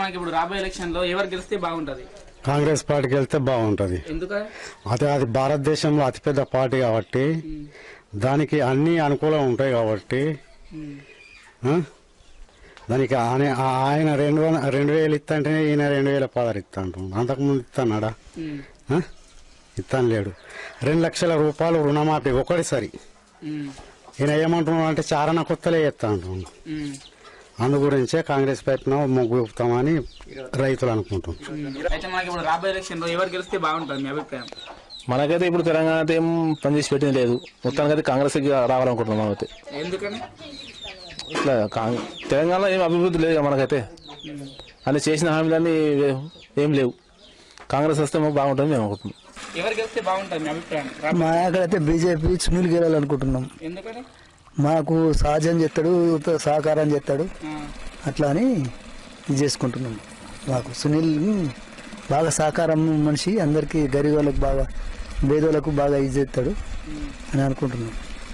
మనకి ఇప్పుడు రాబోయే ఎలక్షన్ లో ఎవరు గెలిస్తే బాగుంటది కాంగ్రెస్ పార్టీకి వెళ్తే బాగుంటది ఎందుక అదే అది భారతదేశంలో అతిపెద్ద పార్టీ కాబట్టి దానికి అన్ని అనుకూలం ఉంటాయి కాబట్టి ఆ? దానికి ఆయన ఆయన రెండు వంద రెండు వేలు ఇస్తంటే ఈయన రెండు వేల పదహారు ఇస్తా అంటున్నాడు అంతకుముందు ఇస్తాన్నాడా ఆ? ఇస్తాను లేడు రెండు లక్షల రూపాయలు రుణమాఫీ ఒకటిసారి ఈయన ఏమంటున్నాడు అంటే చారణ కొత్తలే ఇస్తా అంటున్నాడు అందు గురించే కాంగ్రెస్ పెట్టిన మొగ్గు చూపుతామని రైతులు అనుకుంటున్నారు అయితే మనకి ఇప్పుడు రాబోయే ఎలక్షన్ లో ఎవరు గెలిస్తే బాగుంటది మీ అభిప్రాయం మనకైతే ఇప్పుడు తెలంగాణ అయితే ఏం పనిచేసి పెట్టింది లేదు మొత్తానికైతే కాంగ్రెస్ కి రావాలనుకుంటున్నాం మనమైతే ఎందుకని ఇట్లా కాంగ్- తెలంగాణలో ఏం అభివృద్ధి లేదు కదా మనకైతే అన్ని చేసిన హామీలన్నీ వే- ఏం లేవు కాంగ్రెస్ వస్తే మాకు బాగుంటుంది మేము అనుకుంటున్నాం ఎవరు గెలిస్తే బాగుంటది మీ అభిప్రాయం రా- మా అక్కడైతే బీజేపీ సునీల్ గెలాలనుకుంటున్నాం ఎందుకని మాకు సహజం చేస్తాడు సహకారం చేస్తాడు ఆ, అట్లా అని ఇది చేసుకుంటున్నాం మాకు సునీల్ బాగా సహకారం మనిషి అందరికీ గరీబ్ వాళ్ళకు బాగా పేదోళ్ళకు బాగా ఇది చేస్తాడు అని అనుకుంటున్నాం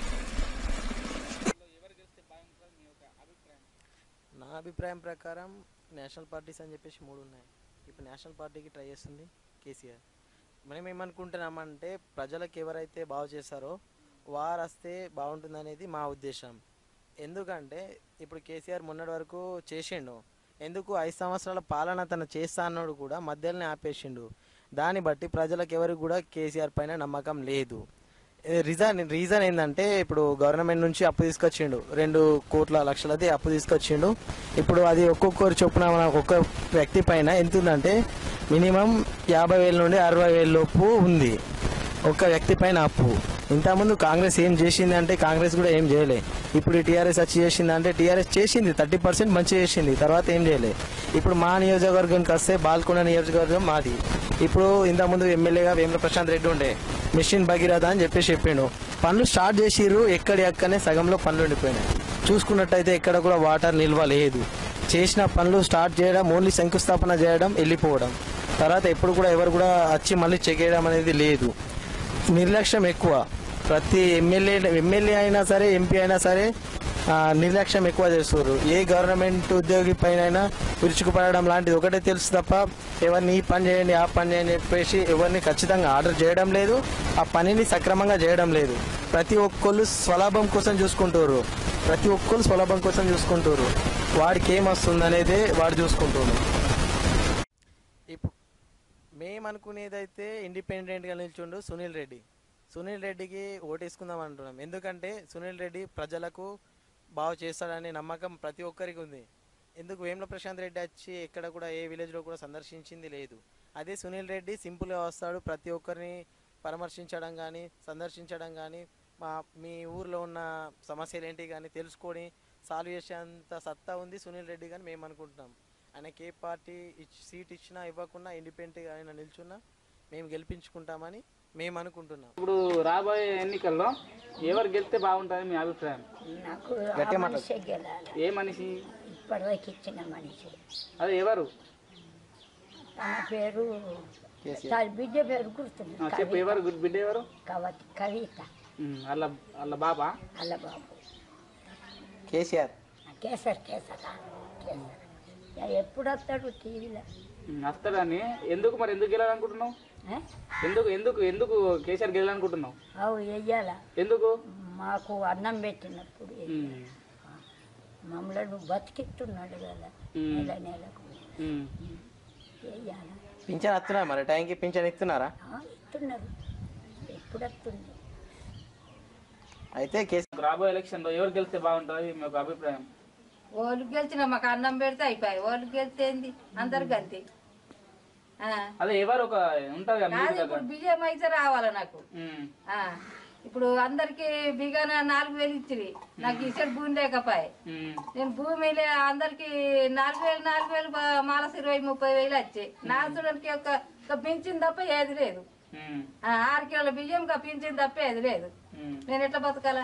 నా అభిప్రాయం ప్రకారం నేషనల్ పార్టీస్ అని చెప్పేసి మూడు ఉన్నాయి ఇప్పుడు నేషనల్ పార్టీకి ట్రై చేస్తుంది కేసీఆర్ మనం ఏమనుకుంటున్నామంటే ప్రజలకు ఎవరైతే బాగు చేస్తారో వారు వస్తే బాగుంటుంది అనేది మా ఉద్దేశం ఎందుకంటే ఇప్పుడు కేసీఆర్ మొన్నటి వరకు చేసిండు ఎందుకు ఐదు సంవత్సరాల పాలన తను చేస్తా అన్నాడు కూడా మధ్యలోనే ఆపేసిండు దాన్ని బట్టి ప్రజలకు ఎవరికి కూడా కేసీఆర్ పైన నమ్మకం లేదు రీజన్ రీజన్ ఏంటంటే ఇప్పుడు గవర్నమెంట్ నుంచి అప్పు తీసుకొచ్చిండు రెండు కోట్ల లక్షలది అప్పు తీసుకొచ్చిండు ఇప్పుడు అది ఒక్కొక్కరు చొప్పున మన ఒక్క వ్యక్తి పైన ఎంత ఉందంటే మినిమం యాభై వేల నుండి అరవై వేల లోపు ఉంది ఒక్క వ్యక్తి పైన అప్పు ఇంతకుముందు కాంగ్రెస్ ఏం చేసింది అంటే కాంగ్రెస్ కూడా ఏం చేయలే ఇప్పుడు టీఆర్ఎస్ వచ్చి చేసింది అంటే టీఆర్ఎస్ చేసింది థర్టీ పర్సెంట్ మంచి చేసింది తర్వాత ఏం చేయలే ఇప్పుడు మా నియోజకవర్గంకి వస్తే బాల్కొండ నియోజకవర్గం మాది ఇప్పుడు ఇంతకుముందు ఎమ్మెల్యేగా వేముల ప్రశాంత్ రెడ్డి ఉండే మిషన్ భగీరథ అని చెప్పేసి చెప్పిండు పనులు స్టార్ట్ చేసిర్రు ఎక్కడి ఎక్కనే సగంలో పనులు ఉండిపోయినాయి చూసుకున్నట్టయితే ఎక్కడ కూడా వాటర్ నిల్వ లేదు చేసిన పనులు స్టార్ట్ చేయడం ఓన్లీ శంకుస్థాపన చేయడం వెళ్ళిపోవడం తర్వాత ఎప్పుడు కూడా ఎవరు కూడా వచ్చి మళ్ళీ చెక్ చేయడం అనేది లేదు నిర్లక్ష్యం ఎక్కువ ప్రతి ఎమ్మెల్యే ఎమ్మెల్యే అయినా సరే ఎంపీ అయినా సరే ఆ, నిర్లక్ష్యం ఎక్కువ చేస్తారు ఏ గవర్నమెంట్ ఉద్యోగి పైన అయినా విరుచుకుపడడం లాంటిది ఒకటే తెలుసు తప్ప ఎవరిని ఈ పని చేయండి ఆ పని చేయండి చెప్పేసి ఎవరిని ఖచ్చితంగా ఆర్డర్ చేయడం లేదు ఆ పనిని సక్రమంగా చేయడం లేదు ప్రతి ఒక్కళ్ళు స్వలాభం కోసం చూసుకుంటారు ప్రతి ఒక్కళ్ళు స్వలాభం కోసం చూసుకుంటారు వాడికి ఏం వస్తుంది అనేది వాడు చూసుకుంటారు ఇప్పుడు మేము అనుకునేదైతే ఇండిపెండెంట్గా నిల్చుండు సునీల్ రెడ్డి సునీల్ రెడ్డికి ఓటేసుకుందాం అంటున్నాం ఎందుకంటే సునీల్ రెడ్డి ప్రజలకు బాగు చేస్తాడనే నమ్మకం ప్రతి ఒక్కరికి ఉంది ఎందుకు వేముల ప్రశాంత్ రెడ్డి వచ్చి ఎక్కడ కూడా ఏ విలేజ్లో కూడా సందర్శించింది లేదు అదే సునీల్ రెడ్డి సింపుల్గా వస్తాడు ప్రతి ఒక్కరిని పరామర్శించడం కానీ సందర్శించడం కానీ మా మీ ఊర్లో ఉన్న సమస్యలు ఏంటి కానీ తెలుసుకొని సాల్వ్ చేసేంత సత్తా ఉంది సునీల్ రెడ్డి కానీ మేము అనుకుంటున్నాం ఆయనకి ఏ పార్టీ ఇచ్చి సీట్ ఇచ్చినా ఇవ్వకుండా ఇండిపెండెంట్గా ఆయన నిల్చున్నా మేము గెలిపించుకుంటామని మేము అనుకుంటున్నాం ఇప్పుడు రాబోయే ఎన్నికల్లో ఎవరు గెలిస్తే బాగుంటుంది మీ అభిప్రాయం నాకు గట్టిగా ఆ మాట్లాడు. మనిషే గెలాలి ఏ మనిషి ఇప్పటివరకు ఇచ్చిన మనిషి అదే ఎవరు తన పేరు కేసీఆర్. తన బిడ్డ పేరు గుర్తుంది ఆ, చెప్పు ఎవరు గుడ్ బిడ్డ ఎవరు కవతి కవిత ఉమ్, వాళ్ళ వాళ్ళ బాబా అల్ల బాబు కేసీఆర్ ఆ కేసర్ కేసర్ కేసర్ ఇక ఎప్పుడు వస్తాడు టీవీలో ఉమ్, వస్తాడని ఎందుకు మరి ఎందుకు గెలాలనుకుంటున్నావు ఏ? ఎందుకు ఎందుకు ఎందుకు కేసీఆర్ గెలాలనుకుంటున్నావు అవు వెయ్యాల ఎందుకు మాకు అన్నం పెట్టినప్పుడు ఉమ్, మమ్మల్ని బతికిస్తున్నాడు కదా మ్మ్. నెల నెలకు మ్మ్. వెయ్యాల పింఛన్ వస్తున్నారు మరి టైంకి పింఛన్ ఇస్తున్నారా ఇస్తున్నారు ఎప్పుడు వస్తుంది అయితే కేసీ రాబోయే ఎలక్షన్ లో ఎవరు గెలిస్తే బాగుంటుంది మీ యొక్క అభిప్రాయం వాళ్ళు గెలిచిన మాకు అన్నం పెడితే అయిపోయి వాళ్ళు గెలిస్తే ఏంది అందరికి అంతే ఆ. అదే ఎవరు ఒక ఉంటది కదా కాదు మీకు దగ్గర ఇప్పుడు బియ్యం అయితే రావాలి నాకు ఉమ్, ఆ. ఇప్పుడు అందరికి బిగాన నాలుగు వేలు ఇచ్చిరి నాకు ఇచ్చాడు భూమి లేకపోయి ఉమ్, నేను భూమి లే- అందరికి నాలుగు వేలు నాలుగు వేలు బా- మాలస్ ఇరవై ముప్పై వేలు వచ్చాయి నా చూడడానికి ఒక ఒక పింఛన్ తప్ప ఏది లేదు ఉమ్, ఆ, ఆరు కిలోల బియ్యం ఒక పింఛన్ తప్ప ఏది లేదు ఉమ్. నేను ఎట్లా బతకాలా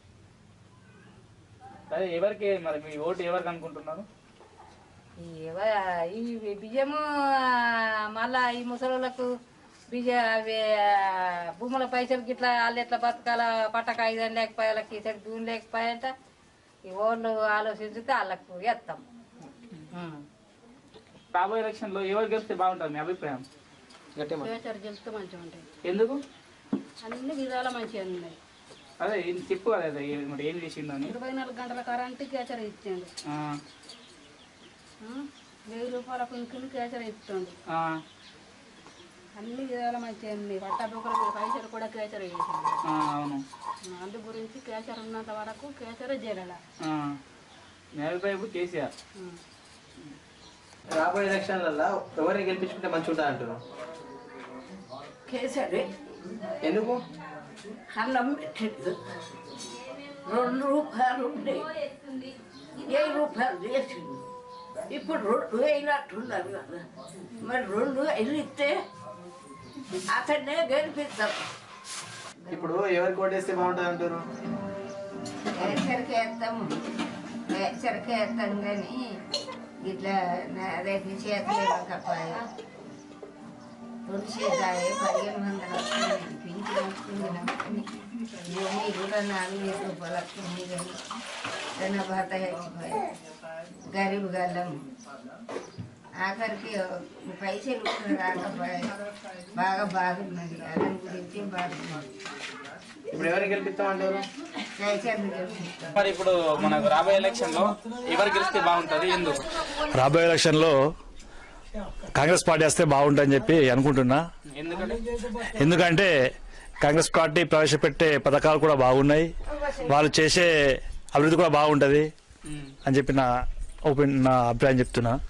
అదే ఎవరికి మరి మీ ఓటు ఎవరికి అనుకుంటున్నారు ఈ ఎవ- ఈ బియ్యము ఆ, మళ్ళా ఈ ముసలోళ్ళకు బియ్య అవి ఆ, భూముల పైసలు గిట్లా వాళ్ళు ఎట్లా బతకాల పట్ట కాగితం లేకపోయే వాళ్ళకి ఇసరి భూమి లేకపోయాట ఈ ఓళ్ళు ఆలోచించితే వాళ్ళకు ఎత్తాం రాబోయే ఎలక్షన్ లో ఎవరు గెలిస్తే బాగుంటుంది మీ అభిప్రాయం కేసీఆర్ గెలిస్తే మంచిగా ఉంటాయి ఎందుకు అన్ని విధాల మంచిగా ఉన్నాయి అదే ఏం చెప్పు కదా అదే ఏ- మరి ఏం చేసిండు అని ఇరవై నాలుగు గంటల కరెంటు కేసీఆర్ ఇచ్చాడు ఆ, ఆ? వెయ్యి రూపాయల పింఛన్ కేసీఆర్ ఇస్తుండు ఆ, అన్ని విధాల మంచిగా ఉన్నాయి పట్టాభికర పైసలు కూడా కేసీఆర్ వేసాడు ఆ, అవును అందు గురించి కేసీఆర్ ఉన్నంత వరకు కేసీఆర్ జరగల ఆ. మీ అభిప్రాయం ఇప్పుడు కేసీఆర్ రాబోయే ఎలక్షన్లలో ఎవరిని గెలిపించుకుంటే మంచిగా ఉంటుంది అంటారు కేసరి ఎందుకు అన్నం పెట్టిండు రెండు రూపాయలు ఉండే ఏ రూపాయలు చేసిండు ఇప్పుడు రెండు వేయినట్టున్నారు కదా మరి రెండు వేలు ఇస్తే అతన్నే గెలిపిస్తాం ఇప్పుడు ఎవరికి ఓటేస్తే బాగుంటుంది అంటారు కేసరికి వేస్తాము కేసరికి వేస్తాం కానీ ఇట్లా నా- రేపు చేతులు ఇవ్వకపోయా తులసి దాయి పదిహేను వందలు వస్తుంది పింఛన్ వస్తుంది నాకు భూమి కూడా నాలుగు వేల రూపాయలు వస్తుంది కానీ తన భర్త చచ్చిపోయా గరీబ్ గల్లం ఆఖరికి పైసలు కూడా రాకపోయా బాగా బాగున్నది అల్లం గురించి బాగున్నది ఇప్పుడు ఎవరిని గెలిపిస్తాం అంటారు కేసీఆర్ని గెలిపిస్తాం మరి ఇప్పుడు మనకు రాబోయే ఎలక్షన్ లో ఎవరు గెలిస్తే బాగుంటుంది ఎందుకు రాబోయే ఎలక్షన్లో కాంగ్రెస్ పార్టీ వస్తే బాగుంటుందని చెప్పి అనుకుంటున్నా ఎందుకంటే ఎందుకంటే కాంగ్రెస్ పార్టీ ప్రవేశపెట్టే పథకాలు కూడా బాగున్నాయి వాళ్ళు చేసే అభివృద్ధి కూడా బాగుంటుంది ఉమ్. అని చెప్పి నా ఓపెన్ నా అభిప్రాయం చెప్తున్నా